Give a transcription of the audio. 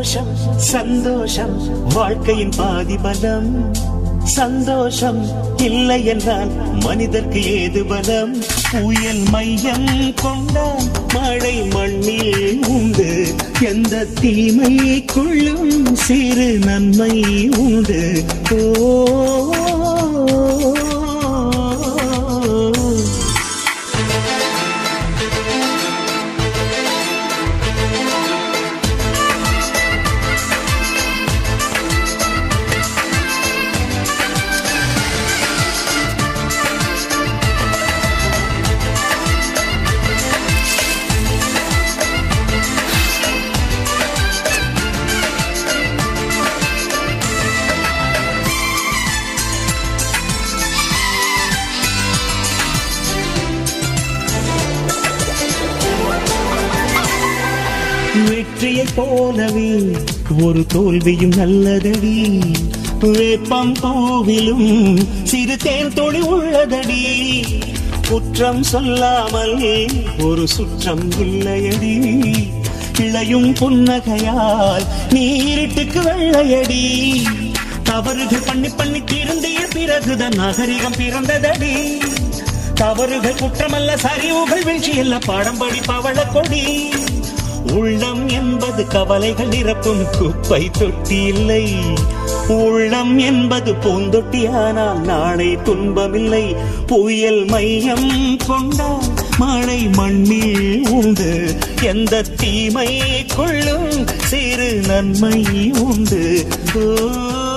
சந்தோஷம் சந்தோஷம் வாழ்க்கையின் பாதி பலம் சந்தோஷம் இல்லை என்றால் மனிதர்க்கு ஏது பலம் புயல் மையம் கொண்டால் மழை மண்ணில் உண்டு எந்த தீமைக்குள்ளும் சிறு நன்மை உண்டு ஓ வெற்றியை போலவே ஒரு தோல்வியும் நல்லதடி வேப்பம் பூவிலும் சிறு தேன் தொழி உள்ளதடி குற்றம் சொல்லாமல் ஒரு சுற்றம் இல்லையடி இளையும் புன்னகையால் நீரிட்டுக்கு வெள்ளையடி தவறுகள் பண்ணி பண்ணி திருந்திய பிறகுதான் நாகரிகம் பிறந்ததடி தவறுகள் குற்றமல்ல சரிவுகள் வீழ்ச்சியல்ல பாடம்படி பவள கொடி உள்ளம் என்பது கவலைகள் நிரப்பும் குப்பை தொட்டி இல்லை உள்ளம் என்பது பூந்தொட்டி ஆனால் நாளை துன்பமில்லை புயல் மையம் கொண்டால் மழை மண்ணில் உண்டு எந்த தீமை கொள்ளும் சிறு நன்மை உண்டு ஓ